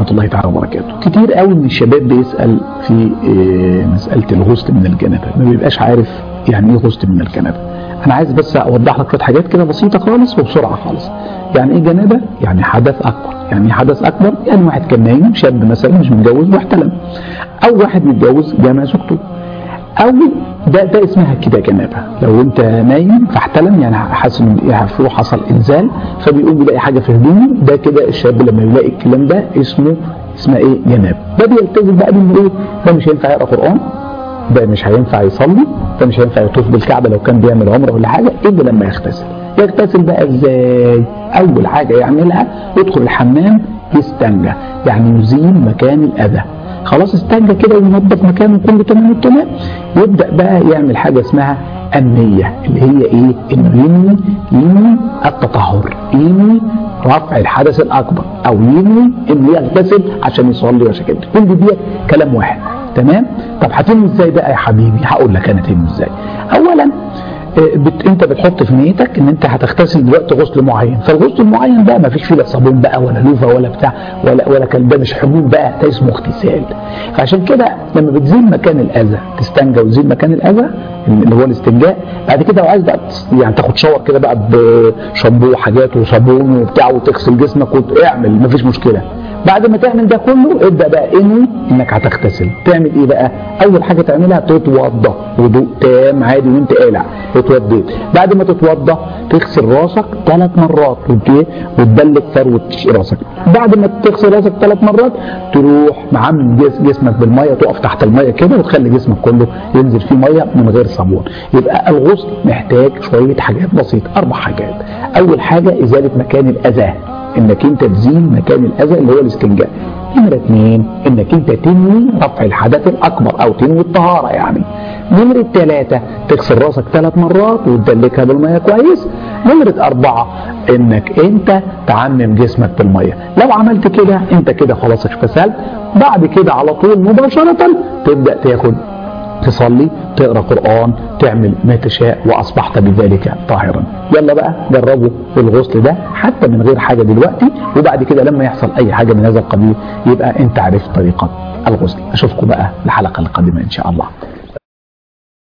الله تعالى وبركاته كتير قوي من الشباب بيسأل في إيه، مسألة الغسل من الجنابة ما بيبقاش عارف يعني ايه غسل من الجنابة انا عايز بس اوضح لك شويه حاجات كده بسيطه خالص وبسرعه خالص يعني ايه جنابه يعني حدث اكبر يعني ايه حدث اكبر يعني واحد كان نايم شاب مثلا مش متجوز واحتلم او واحد متجوز جامع زوجته او ده ده اسمها كده جنابه لو انت نايم فاحتلم يعني حاسس ان يعني في حصل انزال فبيقوم بيلاقي حاجه في هدومه ده كده الشاب لما يلاقي الكلام ده اسمه اسمها ايه جنابه ده بيلتزم بقى بانه ايه ده مش هينفع يقرا قران ده مش هينفع يصلي ده مش هينفع يطوف بالكعبه لو كان بيعمل عمره ولا حاجه الا لما يغتسل يغتسل بقى ازاي اول حاجه يعملها يدخل الحمام يستنجى يعني يزيل مكان الاذى خلاص استنجى كده وينظف مكانه كله تمام التمام يبدا بقى يعمل حاجه اسمها النيه اللي هي ايه انه ينوي ينوي التطهر ينوي رفع الحدث الاكبر او ينوي انه يغتسل عشان يصلي وعشان كده كل دي كلام واحد تمام طب هتنوي ازاي بقى يا حبيبي هقول لك انا تنوي ازاي اولا آه، بت... انت بتحط في نيتك ان انت هتغتسل دلوقتي غسل معين فالغسل المعين ده ما فيش فيه لا صابون بقى ولا لوفه ولا بتاع ولا ولا كان ده مش حبوب بقى ده اسمه اغتسال فعشان كده لما بتزيل مكان الاذى تستنجى وتزيل مكان الاذى اللي هو الاستنجاء بعد كده لو عايز بقى تس- يعني تاخد شاور كده بقى بشامبو وحاجات وصابون وبتاع وتغسل جسمك واعمل مفيش مشكله بعد ما تعمل ده كله ابدا بقى انوي انك هتغتسل تعمل ايه بقى اول حاجه تعملها تتوضا وضوء تام عادي وانت قالع اتوضيت بعد ما تتوضا تغسل راسك ثلاث مرات وت- وتدلك فروه راسك بعد ما تغسل راسك ثلاث مرات تروح معمم جس- جسمك بالميه تقف تحت الميه كده وتخلي جسمك كله ينزل فيه ميه من غير صابون يبقى الغسل محتاج شويه حاجات بسيطه اربع حاجات اول حاجه ازاله مكان الاذى انك انت تزيل مكان الاذى اللي هو الاستنجاء نمرة اثنين انك انت تنوي رفع الحدث الاكبر او تنوي الطهارة يعني نمرة ثلاثة تغسل راسك ثلاث مرات وتدلكها بالمية كويس نمرة اربعة انك انت تعمم جسمك بالمية لو عملت كده انت كده خلاص اغتسلت بعد كده على طول مباشرة تبدأ تاخد تصلي تقرا قران تعمل ما تشاء واصبحت بذلك طاهرا يلا بقى جربوا الغسل ده حتى من غير حاجه دلوقتي وبعد كده لما يحصل اي حاجه من هذا القبيل يبقى انت عرفت طريقه الغسل اشوفكم بقى الحلقه القادمه ان شاء الله